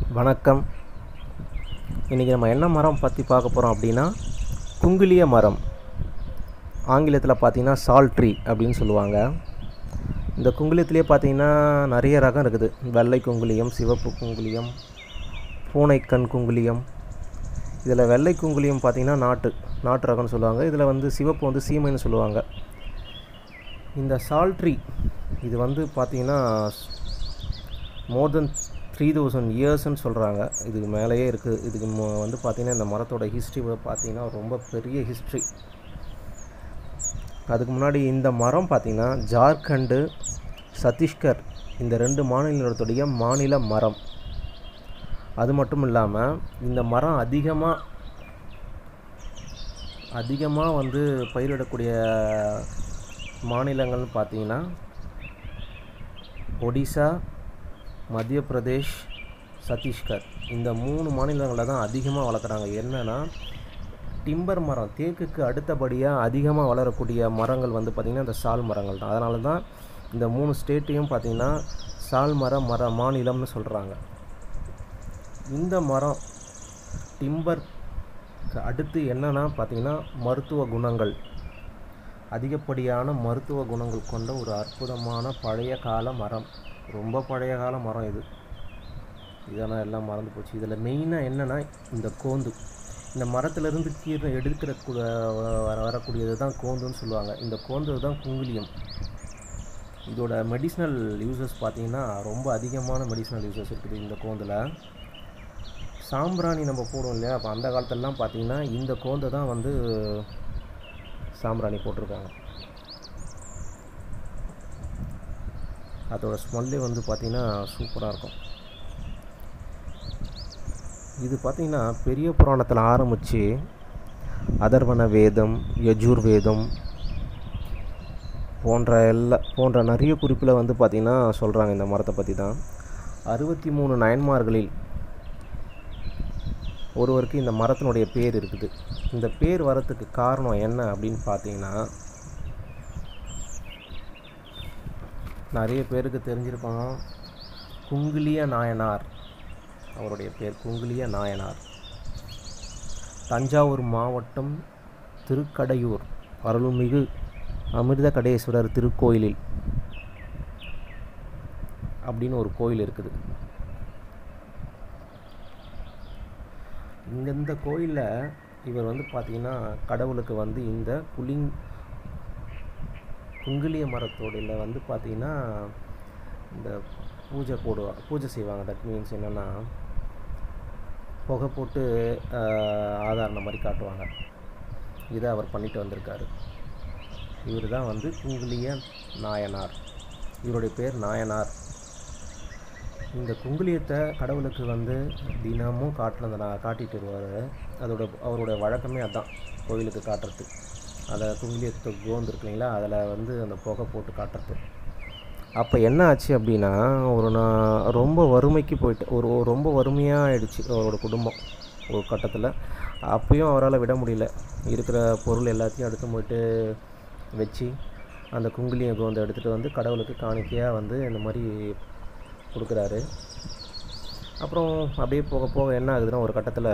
வணக்கம் இன்றைக்கி நம்ம என்ன மரம் பற்றி பார்க்க போகிறோம் அப்படின்னா குங்கிலிய மரம் ஆங்கிலத்தில் பார்த்தீங்கன்னா சால் ட்ரீ அப்படின்னு சொல்லுவாங்க இந்த குங்குலியத்திலே பார்த்தீங்கன்னா நிறைய ரகம் இருக்குது வெள்ளை குங்குலியம் சிவப்பு குங்குலியம் பூனைக்கண் குங்குலியம் இதில் வெள்ளை குங்குலியம் பார்த்தீங்கன்னா நாட்டு நாட்டு ரகம்னு சொல்லுவாங்க இதில் வந்து சிவப்பு வந்து சீமைன்னு சொல்லுவாங்க இந்த சால் ட்ரீ இது வந்து பார்த்தீங்கன்னா மோர் தென் த்ரீ தௌசண்ட் இயர்ஸ்ன்னு சொல்கிறாங்க இதுக்கு மேலேயே இருக்குது இதுக்கு மு- வந்து பார்த்திங்கன்னா இந்த மரத்தோட ஹிஸ்ட்ரி பார்த்தீங்கன்னா ரொம்ப பெரிய ஹிஸ்ட்ரி அதுக்கு முன்னாடி இந்த மரம் பார்த்திங்கன்னா ஜார்க்கண்டு சத்தீஸ்கர் இந்த ரெண்டு மாநிலத்துடைய மாநில மரம் அது மட்டும் இல்லாமல் இந்த மரம் அதிகமாக அதிகமாக வந்து பயிரிடக்கூடிய மாநிலங்கள்னு பார்த்தீங்கன்னா ஒடிசா மத்திய பிரதேஷ் சத்தீஸ்கர் இந்த மூணு மாநிலங்களில் தான் அதிகமாக வளர்க்குறாங்க என்னென்னா டிம்பர் மரம் தேக்குக்கு அடுத்தபடியாக அதிகமாக வளரக்கூடிய மரங்கள் வந்து பார்த்திங்கன்னா இந்த சால் மரங்கள் தான் அதனால தான் இந்த மூணு ஸ்டேட்டையும் பார்த்திங்கன்னா சால் மர மர மாநிலம்னு சொல்கிறாங்க இந்த மரம் டிம்பருக்கு அடுத்து என்னன்னா பார்த்திங்கன்னா மருத்துவ குணங்கள் அதிகப்படியான மருத்துவ குணங்கள் கொண்ட ஒரு அற்புதமான பழைய கால மரம் ரொம்ப பழைய கால மரம் இது இதெல்லாம் எல்லாம் மறந்து போச்சு இதில் மெயினாக என்னென்னா இந்த கோந்து இந்த மரத்துலேருந்து கீரை எடுக்கிற கூட வர வரக்கூடியது தான் கோந்துன்னு சொல்லுவாங்க இந்த கோந்து தான் குங்குலியம் இதோட மெடிசினல் யூசஸ் பார்த்தீங்கன்னா ரொம்ப அதிகமான மெடிசினல் யூசஸ் இருக்குது இந்த கோந்தில் சாம்பிராணி நம்ம போடுவோம் இல்லையா அப்போ அந்த காலத்துலலாம் பார்த்தீங்கன்னா இந்த கோந்தை தான் வந்து சாம்பிராணி போட்டிருக்காங்க அதோட ஸ்மெல்லே வந்து பார்த்திங்கன்னா சூப்பராக இருக்கும் இது பார்த்திங்கன்னா பெரிய புராணத்தில் ஆரம்பித்து அதர்வன வேதம் யஜூர் வேதம் போன்ற எல்லா போன்ற நிறைய குறிப்பில் வந்து பார்த்திங்கன்னா சொல்கிறாங்க இந்த மரத்தை பற்றி தான் அறுபத்தி மூணு நயன்மார்களில் ஒருவருக்கு இந்த மரத்தினுடைய பேர் இருக்குது இந்த பேர் வரத்துக்கு காரணம் என்ன அப்படின்னு பார்த்தீங்கன்னா நிறைய பேருக்கு தெரிஞ்சிருப்பாங்க குங்குலிய நாயனார் அவருடைய பேர் குங்குலிய நாயனார் தஞ்சாவூர் மாவட்டம் திருக்கடையூர் அருள்மிகு அமிர்த கடேஸ்வரர் திருக்கோயிலில் அப்படின்னு ஒரு கோயில் இருக்குது இங்க இந்த கோயிலில் இவர் வந்து பார்த்தீங்கன்னா கடவுளுக்கு வந்து இந்த புலிங் குங்கிலிய மரத்தோடையில் வந்து பார்த்தீங்கன்னா இந்த பூஜை போடுவாங்க பூஜை செய்வாங்க தட் மீன்ஸ் என்னென்னா புகை போட்டு ஆஹ், ஆதாரணம் மாதிரி காட்டுவாங்க இதை அவர் பண்ணிட்டு வந்திருக்காரு இவர் தான் வந்து குங்குலிய நாயனார் இவருடைய பேர் நாயனார் இந்த குங்குலியத்தை கடவுளுக்கு வந்து தினமும் காட்டுறத நான் காட்டிட்டு வருவார் அதோட அவரோட வழக்கமே அதான் கோயிலுக்கு காட்டுறது அதை குங்குலியத்தை கோந்து இருக்கு இல்லைங்களா அதில் வந்து அந்த புகை போட்டு காட்டுறது அப்போ என்ன ஆச்சு அப்படின்னா ஒரு நான் ரொம்ப வறுமைக்கு போயிட்டு ஒரு ஒரு ரொம்ப வறுமையாக ஆயிடுச்சு அவரோட குடும்பம் ஒரு கட்டத்தில் அப்பயும் அவரால் விட முடியல இருக்கிற பொருள் எல்லாத்தையும் எடுத்து போயிட்டு வச்சு அந்த குங்குலிய கோந்தை எடுத்துகிட்டு வந்து கடவுளுக்கு காணிக்கையாக வந்து இந்த மாதிரி கொடுக்குறாரு அப்புறம் அப்படியே போக போக என்ன ஆகுதுன்னா ஒரு கட்டத்தில்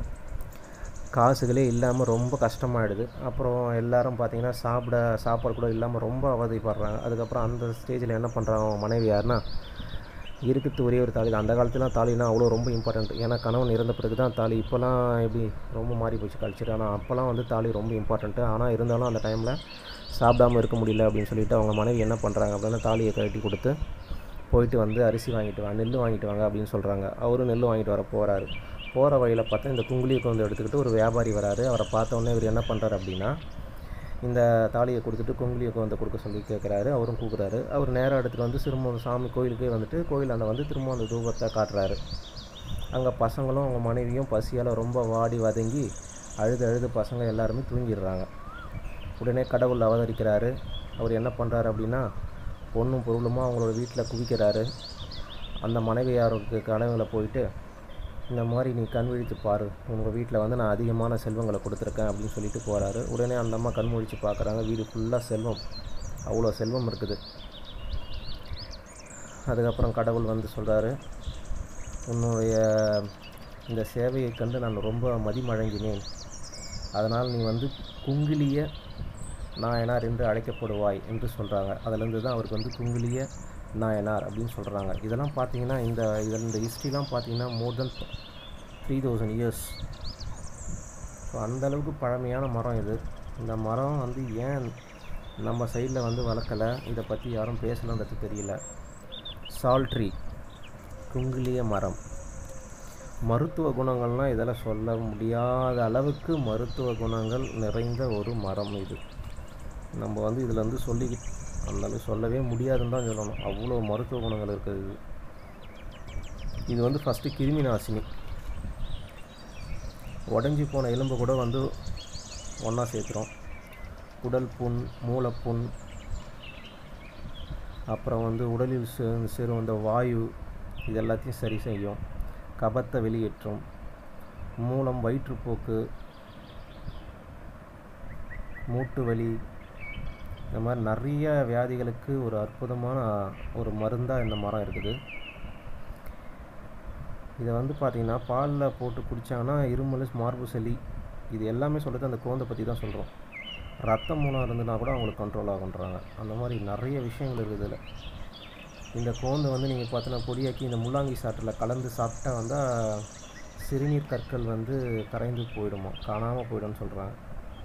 காசுகளே இல்லாமல் ரொம்ப கஷ்டமாயிடுது அப்புறம் எல்லாரும் பார்த்தீங்கன்னா சாப்பிட சாப்பாடு கூட இல்லாமல் ரொம்ப அவதிப்படுறாங்க அதுக்கப்புறம் அந்த ஸ்டேஜில் என்ன பண்ணுறாங்க அவங்க மனைவி யாருன்னா இருக்கிறது ஒரே ஒரு தாலி தான் அந்த காலத்துலாம் தாலினா அவ்வளோ ரொம்ப இம்பார்ட்டண்ட் ஏன்னா கணவன் இறந்த பிறகு தான் தாலி இப்போலாம் எப்படி ரொம்ப மாறி போச்சு கல்ச்சர் ஆனால் அப்போல்லாம் வந்து தாலி ரொம்ப இம்பார்ட்டண்ட்டு ஆனால் இருந்தாலும் அந்த டைமில் சாப்பிடாம இருக்க முடியல அப்படின்னு சொல்லிட்டு அவங்க மனைவி என்ன பண்ணுறாங்க அப்படின்னா தாலியை கட்டி கொடுத்து போயிட்டு வந்து அரிசி வாங்கிட்டு வாங்க நெல் வாங்கிட்டு வாங்க அப்படின்னு சொல்கிறாங்க அவரும் நெல் வாங்கிட்டு வர போகிறாரு போகிற வழியில் பார்த்தா இந்த குங்குலியை வந்து எடுத்துக்கிட்டு ஒரு வியாபாரி வராரு அவரை பார்த்த உடனே இவர் என்ன பண்ணுறாரு அப்படின்னா இந்த தாலியை கொடுத்துட்டு குங்குலியை வந்து கொடுக்க சொல்லி கேட்குறாரு அவரும் கூப்பிட்றாரு அவர் நேராக எடுத்துகிட்டு வந்து திரும்ப சாமி கோயிலுக்கே வந்துட்டு கோயில் அந்த வந்து திரும்ப அந்த தூபத்தை காட்டுறாரு அங்கே பசங்களும் அவங்க மனைவியும் பசியால் ரொம்ப வாடி வதங்கி அழுது அழுது பசங்க எல்லாருமே தூங்கிடுறாங்க உடனே கடவுள் அவதரிக்கிறாரு அவர் என்ன பண்ணுறாரு அப்படின்னா பொண்ணும் பொருளுமா அவங்களோட வீட்டில் குவிக்கிறாரு அந்த மனைவியாருக்கு கனவுல போயிட்டு இந்த மாதிரி நீ கண் விழித்து பாரு உங்கள் வீட்டில் வந்து நான் அதிகமான செல்வங்களை கொடுத்துருக்கேன் அப்படின்னு சொல்லிட்டு போகிறாரு உடனே அந்த அம்மா கண் முழிச்சு பார்க்குறாங்க வீடு ஃபுல்லாக செல்வம் அவ்வளோ செல்வம் இருக்குது அதுக்கப்புறம் கடவுள் வந்து சொல்கிறாரு உன்னுடைய இந்த சேவையை கண்டு நான் ரொம்ப மதிமழங்கினேன் அதனால் நீ வந்து குங்கிலிய நாயனார் என்று அழைக்கப்படுவாய் என்று சொல்கிறாங்க அதுலேருந்து தான் அவருக்கு வந்து குங்கிலிய நாயனார் அப்படின்னு சொல்கிறாங்க இதெல்லாம் பார்த்தீங்கன்னா இந்த இதில் இந்த ஹிஸ்ட்ரிலாம் பார்த்தீங்கன்னா more than three thousand years so அந்தளவுக்கு பழமையான மரம் இது இந்த மரம் வந்து ஏன் நம்ம சைடில் வந்து வளர்க்கலை இதை பற்றி யாரும் பேசலன்றது தெரியல சால்ட்ரி குங்கிலிய மரம் மருத்துவ குணங்கள்லாம் இதெல்லாம் சொல்ல முடியாத அளவுக்கு மருத்துவ குணங்கள் நிறைந்த ஒரு மரம் இது நம்ம வந்து இதில் வந்து சொல்லி அந்த அளவு சொல்லவே முடியாதுன்னு தான் சொல்லணும் அவ்வளோ மருத்துவ குணங்கள் இருக்குது இது இது வந்து ஃபஸ்ட்டு கிருமி நாசினி உடஞ்சி போன எலும்பு கூட வந்து ஒன்றா சேர்த்துறோம் உடல் புண் மூளைப்புண் அப்புறம் வந்து உடலில் சே- சேரும் அந்த வாயு இது எல்லாத்தையும் சரி செய்யும் கபத்தை வெளியேற்றும் மூலம் வயிற்றுப்போக்கு மூட்டு வலி இந்த மாதிரி நிறைய வியாதிகளுக்கு ஒரு அற்புதமான ஒரு மருந்தாக இந்த மரம் இருக்குது இதை வந்து பார்த்திங்கன்னா பாலில் போட்டு குடித்தாங்கன்னா இருமல் மார்பு சளி இது எல்லாமே சொல்கிறது அந்த கோந்தை பற்றி தான் சொல்கிறோம் ரத்த மூலம் இருந்துன்னா கூட அவங்களுக்கு கண்ட்ரோல் ஆகுன்றாங்க அந்த மாதிரி நிறைய விஷயங்கள் இருக்குது இதில் இந்த கோந்தை வந்து நீங்கள் பார்த்தீங்கன்னா பொடியாக்கி இந்த முள்ளாங்கி சாற்றில் கலந்து சாப்பிட்டா வந்தால் சிறுநீர் கற்கள் வந்து கரைந்து போயிடுமா காணாமல் போயிடும்னு சொல்கிறாங்க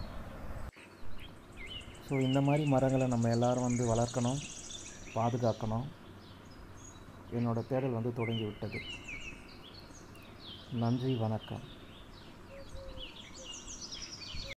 ஸோ இந்த மாதிரி மரங்களை நம்ம எல்லாரும் வந்து வளர்க்கணும் பாதுகாக்கணும் என்னோட தேடல் வந்து தொடங்கி விட்டது நன்றி வணக்கம்